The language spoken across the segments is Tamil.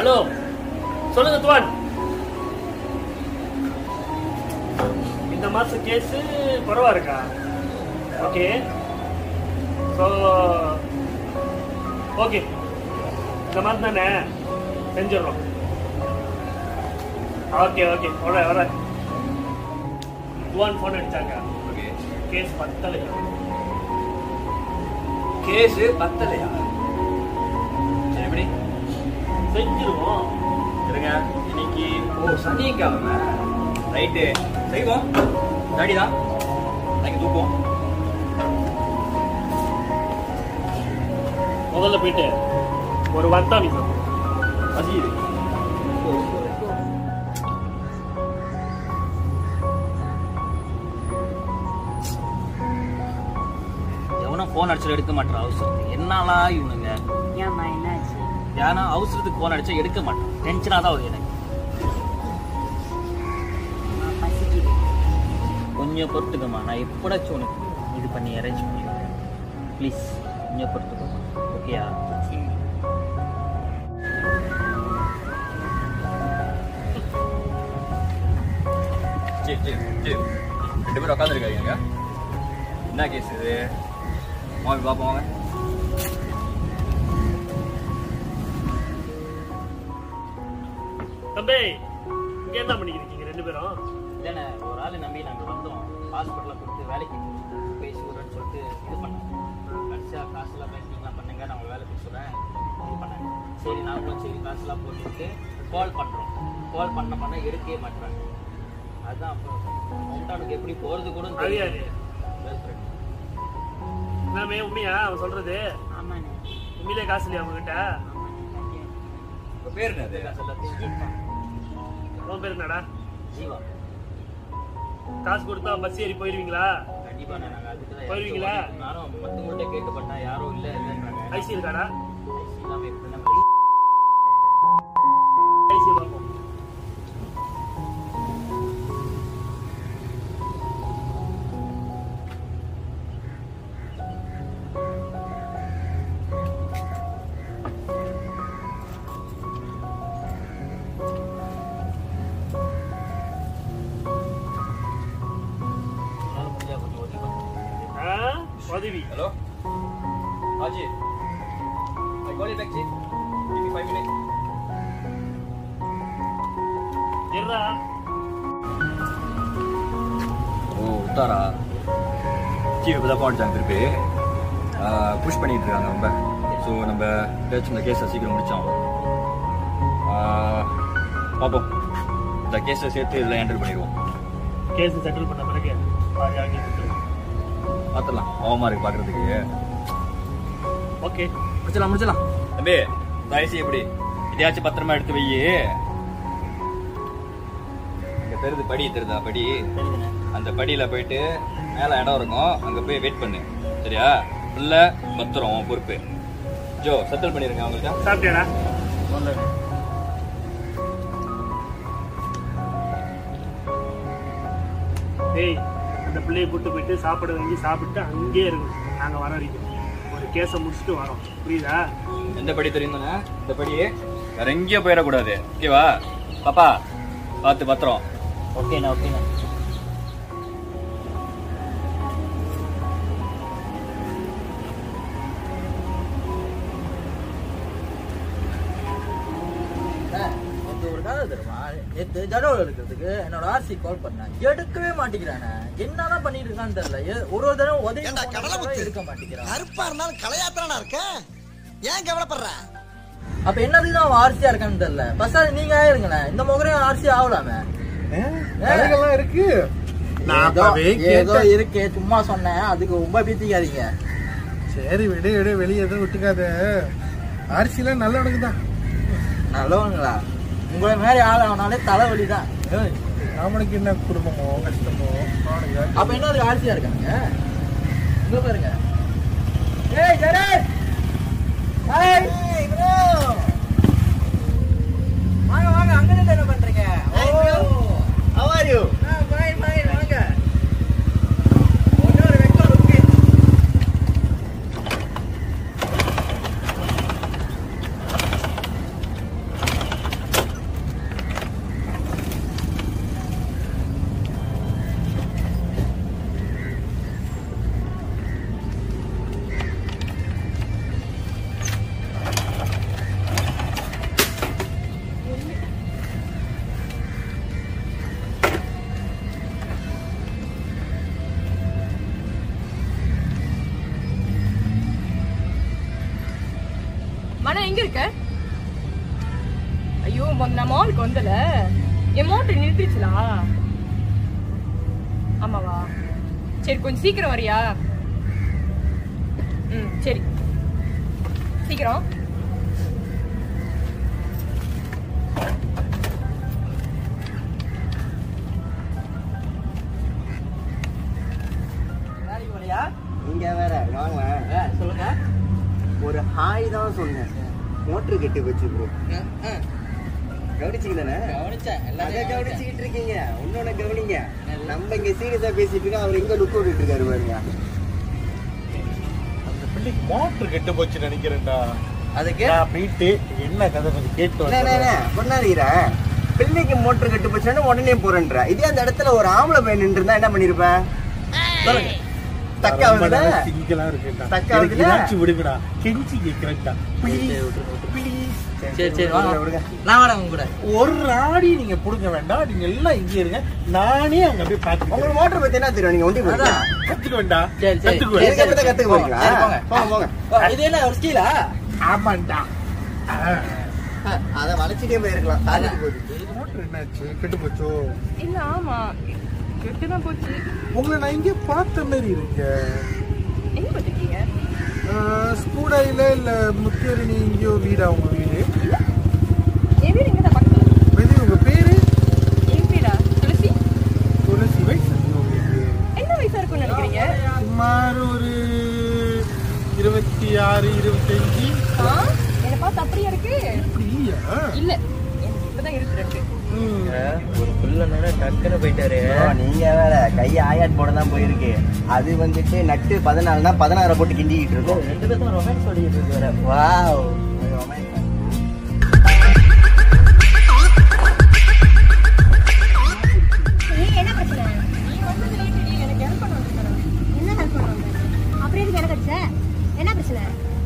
ஹலோ சொல்லுங்க துவான் இந்த மாசம் கேஸ் பரவா இருக்கா ஓகே ஸோ ஓகே இந்த மாதம் தானே செஞ்சிடறோம் ஓகே ஓகே வர வர துவான் ஃபோன் அடிச்சாங்க ஓகே கேஸ் பத்தலை கேஸ் பத்தலையா சரி எப்படி செஞ்சிருவோம் இருங்க இன்னைக்கு ஓ சனிக்கிழமை ரைட்டு செய்வோம் டாடிதான் நாங்கள் தூக்குவோம் முதல்ல போயிட்டு ஒரு வந்தாமி அஜீது எவனும் ஃபோன் அடிச்சு எடுக்க மாட்டான் அவசரத்துக்கு என்னாலா இவனுங்க ஏம்மா என்னாச்சு ஏன்னா அவசரத்துக்கு ஃபோன் அடிச்சா எடுக்க மாட்டான் டென்ஷனாக தான் வருது எனக்கு அம்மா, பசிக்குது கொஞ்சம் பொறுத்துக்கம்மா நான் எப்படாச்சும் உனக்கு இது பண்ணி அரேஞ்ச் பண்ணி ப்ளீஸ் கொஞ்சம் பொறுத்துக்கோமா ஓகேயா சரி சரி சரி சரி ரெண்டு பேரும் உட்காந்துருக்காங்க என்ன கேஸ் இது வாங்க பார்ப்போம் வாங்க தம்பி இங்க என்ன பண்ணிக்கிறீங்க ரெண்டு பேரும் இல்லைண்ணே ஒரு ஆள் நம்பி நாங்கள் வந்தோம் பாஸ்போர்ட்டில் கொடுத்து வேலைக்கு பேசி விடுறேன்னு சொல்லிட்டு இது பண்ணேன் கடைசியாக காசுலாம் பேங்கிங்லாம் பண்ணுங்க நான் உங்கள் வேலை பேசுகிறேன் இது பண்ணேன் சரி நாங்களும் சரி காசுலாம் போட்டுட்டு கால் பண்ணுறோம் கால் பண்ண பண்ண எடுக்கவே மாட்டேறாங்க அதுதான் அப்போ ஹோம்டவுனுக்கு எப்படி போகிறது கூட அது யாரு கேர்ள் ஃப்ரெண்ட் எல்லாமே உண்மையா அவன் சொல்றது ஆமாண்ணே உண்மையிலே காசு இல்லையா அவங்ககிட்ட ஆமாண்ணே உங்கள் பேர் என்னது காசு எல்லாத்தையும் கண்டிப்பா உன் பேர் என்னடா ஜீவா காசு கொடுத்தா பஸ் ஏறி போயிருவீங்களா கண்டிப்பாக நாங்கள் அதுக்கு தான் போயிருவீங்களா? யாரும் மற்றவங்கள்ட்ட கேட்டு பண்ணா யாரும் இல்லை இல்லைன்றாங்க ஐசி இருக்காடா ஐசி இல்லாமல் எப்படி நம்ம ஐசி பார்ப்போம் உங்களால முடிஞ்சா கொஞ்சம் உதவி பண்ணுங்க ஆ? உதவி Hello? Ajit. I call you back, Chief. Give me five minutes. இருடா ஓ உத்தாரா சீஃப் இப்போ தான் போனிச்சாங்க திருப்பி புஷ் பண்ணிட்டு இருக்காங்க ரொம்ப ஸோ நம்ம ஏதாச்சும் இந்த கேஸை சீக்கிரம் முடிச்சோம் பார்ப்போம் இந்த கேஸை சேர்த்து இதில் ஹேண்டில் பண்ணிடுவோம் கேஸ் செட்டில் பண்ண பிறகு பாதி ஆகி பார்த்துடலாம் கோவமாக இருக்கு பார்க்குறதுக்கு ஓகே முடிச்சலாம் முடிச்சலாம் தம்பி தயசி எப்படி இதையாச்சும் பத்திரமா எடுத்து வை இங்க தெரியுது படி தெரியுதா படி அந்த படியில போயிட்டு மேல இடம் இருக்கும் அங்க போய் வெயிட் பண்ணு சரியா ஃபுல்லா பத்திரம் உன் பொறுப்பு ஜோ செட்டில் பண்ணிருங்க அவங்கள்ட்ட சாப்பிட்டியாடா டேய் அந்த பிள்ளையை கூட்டு போயிட்டு சாப்பாடு வாங்கி சாப்பிட்டு அங்கேயே இருக்கணும் நாங்கள் வர வரைக்கும் ஒரு கேஸை முடிச்சுட்டு வரோம் புரியுதா எந்த படி தெரியும் தானே இந்த படி வேற எங்கேயும் போயிடக்கூடாது ஓகேவா பாப்பா பார்த்து பத்திரம் ஓகேண்ணா ஓகேண்ணா நேத்து ஒரு கதை தெரியுமா நேத்து ஜடோல இருக்கிறதுக்கு என்னோட ஆர்சி கால் பண்ணேன் எடுக்கவே மாட்டேங்கிறானே என்னதான் பண்ணிட்டு இருக்கான்னு தெரியல ஏ- ஒரு ஒரு தடவை உதவி ஏன்டா பண்ணா கடலை கூட முத்து? எடுக்க மாட்டேங்கிறான் கருப்பா இருந்தாலும் கலையாத்திரனா இருக்க ஏன் கவலைப்படுற அப்ப என்னதுக்கு அவன் ஆர்சியா இருக்கான்னு தெரியல பசாது நீங்க ஆயிருங்களேன் இந்த முகரையும் ஆர்சி ஆகலாமே கடைகள்லாம் இருக்கு நான் ஏதோ அப்பவே ஏதோ கேட்டேன் இருக்கு சும்மா சொன்னேன் அதுக்கு ரொம்ப பீத்திக்காதீங்க சரி விடு விடு வெளியே எதுவும் விட்டுக்காத அரிசியில நல்லவனுக்கு தான் நல்லவங்களா உங்களை மாதிரி ஆள் ஆனாலே தலைவலி தான் அவனுக்கு என்ன குடும்பமோ கஷ்டமோ அவனுக்கு அப்ப என்ன ஆர்சியா இருக்காங்க இங்க பாருங்க ஏய் ஜெரேஷ் ஹாய் ப்ரோ வாங்க வாங்க அங்க இருந்து என்ன பண்றீங்க How are you? Fine fine வாங்க ஒண்ணு ஒரு வெக்கம் லுக்கு எங்க இருக்க ஐயோ மொத நான் மாலுக்கு வந்தல என் மோட்டர் நிறுத்திடுச்சுலா ஆமாவா சரி கொஞ்சம் சீக்கிரம் வரியா ம் சரி சீக்கிரம் வேலைக்கு போறியா நீங்க வேற வாங்க ஆ, சொல்லுங்க ஒரு ஹாய் தான் சொன்னேன் மோட்டர் கெட்டு போச்சு ப்ரோ ஆ, ஆ, கவனிச்சிங்க தானே கவனிச்சேன் அதை எல்லாத்தையும் கவனிச்சேன் கவனிச்சுக்கிட்டு இருக்கீங்க இன்னொன்னு கவனிங்க நம்ம இங்க சீரியஸா பேசிட்டு இருக்கோம் அவர் எங்க லுக் விட்டுட்டு இருக்காரு பாருங்க அந்த பிள்ளைக்கு மோட்டர் கெட்டு போச்சு நினைக்கிறேன்டா அதுக்கு நான் போயிட்டு என்ன கதை கொஞ்சம் கேட்டு என்ன, என்ன, என்ன, வந்துடுறேன். கொண்டாடுகிறேன் பிள்ளைக்கு மோட்டர் கெட்டு போச்சுன்னா உடனே போறேன்ற இதே அந்த இடத்துல ஒரு ஆம்பளை பையன் நின்று இருந்தா என்ன பண்ணிருப்பேன் சொல்லுங்க ரொம்ப தக்காவதுல நல்லா சிங்கிளா இருக்குடா. தக்கா எனக்கு இருக்குல்ல? ஏதாச்சும் விடுங்கடா கெஞ்சி கேட்கிறேன்டா ப்ளீஸ் ப்ளீஸ் சரி சரி வாங்க விடுங்க நான் வரேன் உங்க கூட ஒரு ராடி நீங்க புடுங்க வேண்டாம் நீங்க எல்லாம் இங்கே இருங்க நானே அங்க போய் பாத்துக்கிறேன் உங்களுக்கு மோட்டர் பத்தி என்ன தெரியும் நீங்க ஒண்டி போறீங்க அதான். கத்துக்க வேண்டாம் சரி, சரி. கத்துக்குவேன் இதுக்கு அப்புறம் தான் கத்துக்க போறீங்களா சரி, போங்க. போங்க போங்க ஓ, இது என்ன ஒரு ஸ்கீலா ஆமாண்டா அதை வளைச்சிட்டே போயிருக்கலாம் தாண்டிட்டு போகுது மோட்டர் என்னாச்சு கெட்டு போச்சோ இல்ல ஆமா கெட்டுதான் போச்சு உங்களை நான் இங்கே பார்த்த மாதிரி இருக்கு எங்க பார்த்துருக்கீங்க ஸ்கூடாயில இல்ல முத்தியரணி எங்கேயோ வீடா உங்க வீடு என் வீடு இங்க தான் பக்கத்துல வெதி உங்க பேரு என் வீடா துளசி துளசி வயசு இருக்கு உங்களுக்கு என்ன வயசா இருக்கும்னு நினைக்கிறீங்க சுமார் ஒரு இருபத்தி ஆறு இருபத்தஞ்சு ஆ என்ன பார்த்து அப்படியா இருக்கு அப்படி இல்லையா இல்ல எனக்கு இப்பதான் இருக்கு ரெண்டு ம். ஒரு பிள்ளை டக்குன்னு போயிட்டாரு ஓ, நீங்க வேற கை ஆயாட் போட தான் போயிருக்கு அது வந்துட்டு நட்டு பதினாலுனா பதினாறு போட்டு கிண்டிக்கிட்டு இருக்கோம் ரெண்டு பேரும் ரொமான்ஸ் ஓடிக்கிட்டு இருக்கு வேற வாவ் ஏய், என்ன பிரச்சனை நீ வந்தது லேட்டடி எனக்கு ஹெல்ப் பண்ண வந்துருக்கேன் என்ன ஹெல்ப் பண்ணுவாங்க அப்புறம் எதுக்கு எனக்கு அடிச்ச என்ன பிரச்சனை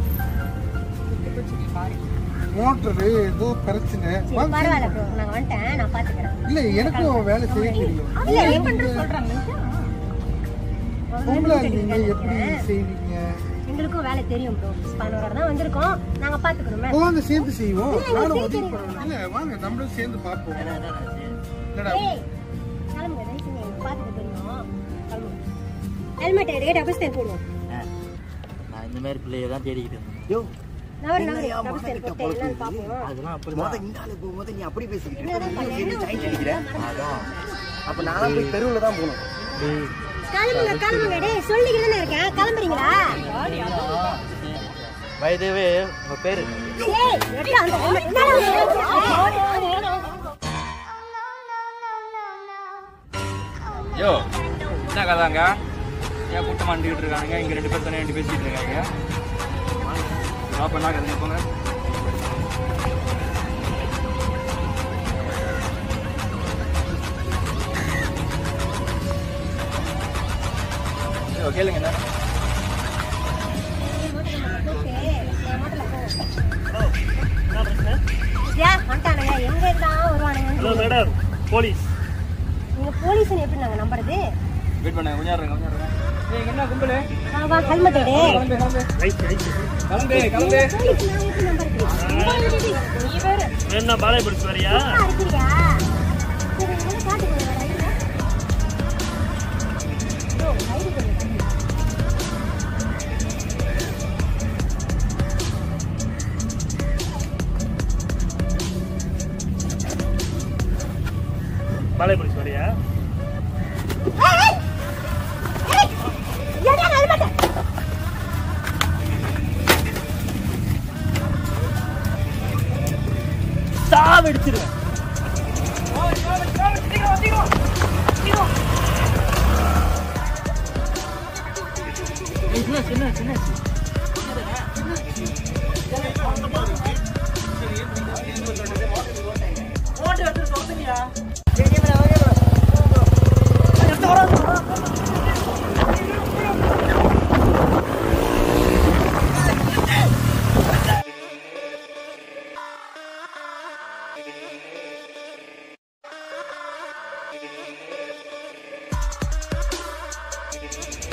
மோட்டரு ஏதோ பிரச்சனை சரி, வாங்க. பரவாயில்ல ப்ரோ நான் வந்துட்டேன் நான் பாத்துக்கிறேன் இல்ல எனக்கும் வேலை செய்ய தெரியும் இல்ல என்ன என் பண்ற சொல்றாங்க பொம்பளை நீங்க எப்படி செய்வீங்க எங்களுக்கும் வேலை தெரியும் ப்ரோ பதினோரு தான் வந்திருக்கோம் நாங்க பாத்துக்கணுமே வாங்க சேர்ந்து செய்வோம் இல்ல, நானும் சரி, உதவி சரி. பண்ணுவேன் இல்ல வாங்க நம்மளும் சேர்ந்து பார்ப்போம் என்னடா ஏய் கிளம்புங்க தயவு செஞ்சு எனக்கு பாத்துக்க தெரியும் கிளம்புங்க ஹெல்மெட் எடுக்க டபுள் ஸ்டேன் போடுவோம் நான் இந்த மாதிரி பிள்ளைய தான் தேடிக்கிட்டு இருந்தேன் யோ நவர் நவர் என்னய்யா, டபுள் ஸ்டேன் மகன்கிட்ட போட்டு என்னன்னு பழக்கம் பாப்போம் அதெல்லாம் அப்படி மொத இந்த ஆளு போகும்போது நீ அப்படி பேசிக்கிட்டு என்னதான் இருக்க. நீ பண்ண? வந்து giant அடிக்கிற. அதான் அப்ப நானும் போய் தெருவுல தான் போகணும் கிளம்புங்க கிளம்புங்க டேய் சொல்லிக்கிட்டு தானே இருக்கேன் கிளம்புறீங்களா வயதேவே உங்க பேரு ஏய் எடுடா அந்த helmet. என்னடா யோ என்ன கதாங்க ஏன் கூட்டம் மாண்டிக்கிட்டு இருக்காங்க இங்க ரெண்டு பேர் தானே ரெண்டு பேசிட்டு இருக்காங்க ட்ராப் பண்ணா கதை போங்க யோ, கேளுங்க என்ன என்ன பிரச்சனை விஜயா, வந்துட்டானுங்க. எங்க இருந்தாலும் ஹலோ வருவானுங்க. மேடம் போலீஸ் நீங்க போலீஸ்னு எப்படி நாங்க நம்புறது? வெயிட் பண்ணுங்க கொஞ்சம் இருங்க கொஞ்சம் இருங்க ஏய் என்ன கும்பலு வா, வா, helmet எடு. கிளம்பு கிளம்பு ரைட் ரைட் கிளம்பு கிளம்பு போலீஸ் நாங்க எப்படி நம்புறது? நீ வேற வேணா பாலை பிடிச்சி வரியா சும்மா இருக்கிறியா? சரி, இதெல்லாம் காட்டுங்க, வேற ஐடியா. bro, ஐடி கொடுங்க. பாலை பிடிச்சி வரியா எடு, helmet. சாவடிச்சிருவேன் சின்ன சின்ன சின்ன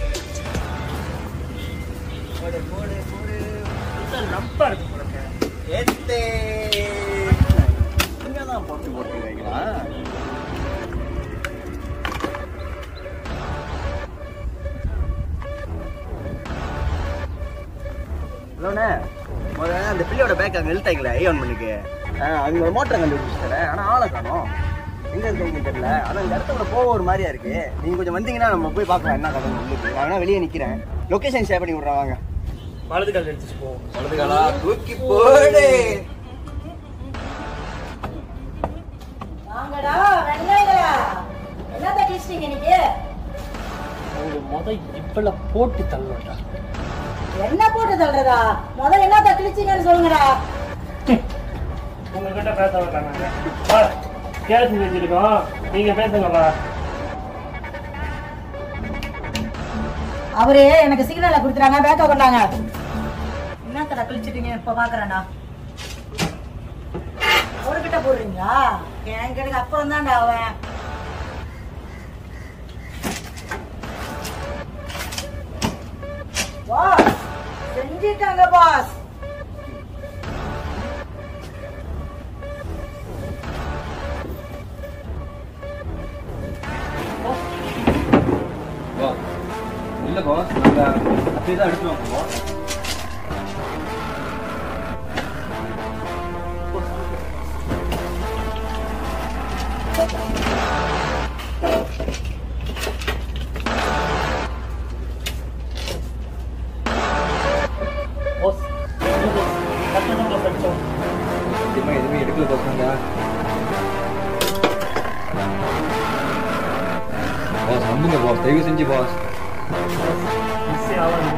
நம்பா இருக்கு உனக்கு ஏத்தே இங்க தான் போட்டு போட்டு வைக்கலாம் ஹலோண்ணே முதல்ல அந்த பிள்ளையோட பேக் அங்கே இழுத்தாங்களே ஐ ஒன் பண்ணிக்கு அங்கே ஒரு மோட்டரை கண்டுபிடிச்சு தரேன் ஆனால் ஆளை காணோம் எங்கே இருக்கீங்க தெரியல ஆனால் இந்த இடத்துல போக ஒரு மாதிரியா இருக்கு நீங்கள் கொஞ்சம் வந்தீங்கன்னா நம்ம போய் பார்க்கலாம் என்ன கதை உங்களுக்கு நான் வேணா வெளியே நிற்கிறேன் லொக்கேஷன் ஷேர் பண்ணி விட்றேன் வாங்க வலது கால் எடுத்துட்டு போவோம் வலதுகாலா தூக்கி போடு வாங்கடா வெங்காயங்களா என்ன தட்டிச்சிட்டீங்க இன்னைக்கு அவங்க முத இப்பல போட்டு தள்ளட்டா என்ன போட்டு தள்ளுறதா முதல்ல என்ன தட்டிச்சிங்கன்னு சொல்லுங்கடா உங்ககிட்ட பேச வேண்டாம் நாங்க கேஸ் வச்சிருக்கோம் நீங்க பேசுங்கப்பா அவரு எனக்கு சிக்னலை கொடுத்துறாங்க பேக்க கொண்டாங்க என்னத்தடா கிழிச்சிட்டீங்க இப்ப பாக்குறேன்டா அவர்கிட்ட போடுறீங்களா என் கிட்ட அப்புறம் தான்டா அவன் பாஸ் செஞ்சிட்டாங்க பாஸ் இல்லை பாஸ் நாங்கள் அப்படியே தான் எடுத்துருவோம் பாஸ் போஸ் கட்டணம் போஸ் அடிச்சோம் சத்தியமாக எதுவுமே எடுக்கல பசங்க பாஸ் நம்புங்க பாஸ் தயவு செஞ்சு பாஸ் மிஸ்ஸே ஆகாது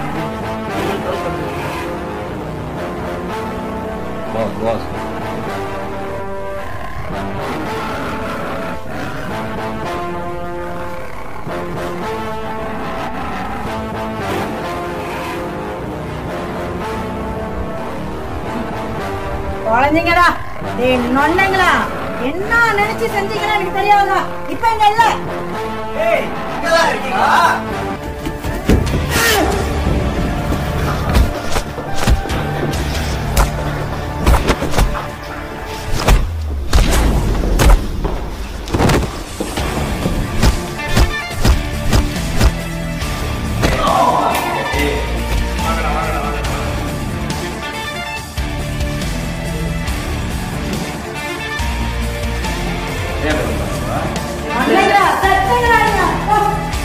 பாஸ் பாஸ் குழந்தைங்களா டேய் நொண்ணைங்களா என்ன நினைச்சு செஞ்சீங்கன்னா எனக்கு தெரியாதா இப்ப இங்க இல்ல ஏய் இங்கதான் இருக்கீங்களா நொண்ணைங்களா சத்தங்களா நீங்க போ.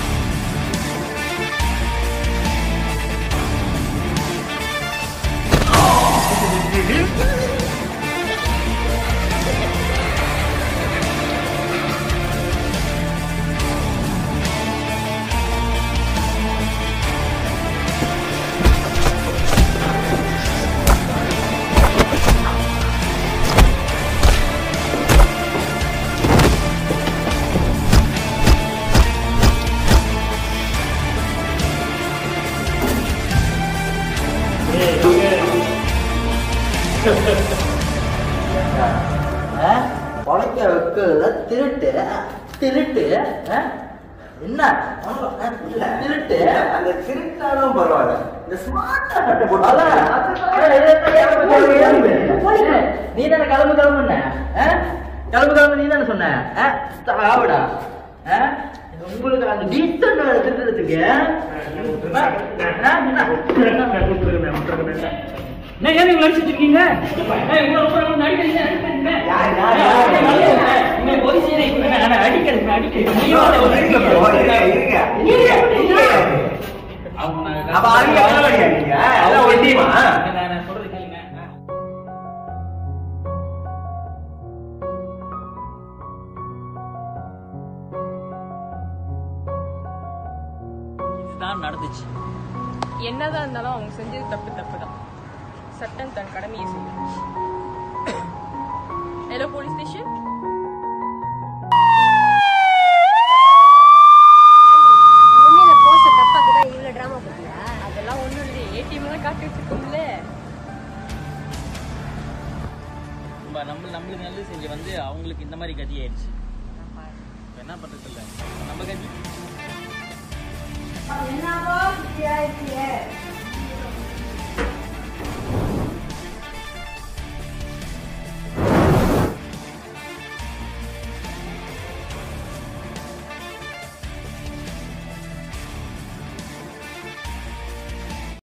பழைக்க வைக்கிறதுல திருட்டு திருட்டு ஆ? என்ன திருட்டு அந்த திருட்டாலும் பரவாயில்ல இந்த ஸ்மார்ட்டா கட்ட போட்டு அதான், அதான், நீ தானே கிளம்பு கிளம்புன ஆ? கிளம்பு கிளம்பு நீ தானே சொன்ன ஆ? ஆவுடா ஆ? உங்களுக்கு அந்த டீசன்ட் திருட்டுறதுக்கு என்ன ஏன் நீங்க நடிச்சிட்டு இருக்கீங்க ஏய், உங்களை ரொம்ப ரொம்ப நடிக்கிறீங்க, நடிக்கிறீங்க. யார், யார், ஏய், யார், ஏய், யார், ஏய், யார்? நீங்க போய் சீரை கொடுங்க, நான் அடிக்கிறேன், அடிக்கிறேன். நீ இருங்க, வந்து ஒரு இருங்க, இருங்க, இருங்க. அவங்க நான் அப்ப அவங்க எவ்வளவு வழியா நீங்க? எல்லாம் ஒரு team ஆ? நான் நான் சொல்றது கேளுங்க இதுதான் நடந்துச்சு என்னதான் இருந்தாலும் அவங்க செஞ்சது தப்பு தப்பு தான் சட்டம் தன் கடமையை செய்யும் ஹலோ போலீஸ் ஸ்டேஷன் ஒண்ணுமே இல்ல போஸ்டர் தப்பாக்கு தான் இவ்வளவு டிராமா பண்ணியா அதெல்லாம் ஒண்ணும் இல்லையே ஏடிஎம்லாம் காட்டி வச்சிருக்கோம்ல நம்ம நம்ம நம்மளுக்கு நல்லது செஞ்சு வந்து அவங்களுக்கு இந்த மாதிரி கதி ஆயிடுச்சு இப்ப என்ன பண்றது இல்ல நம்ம கதி என்னவா இப்படி ஆயிடுச்சு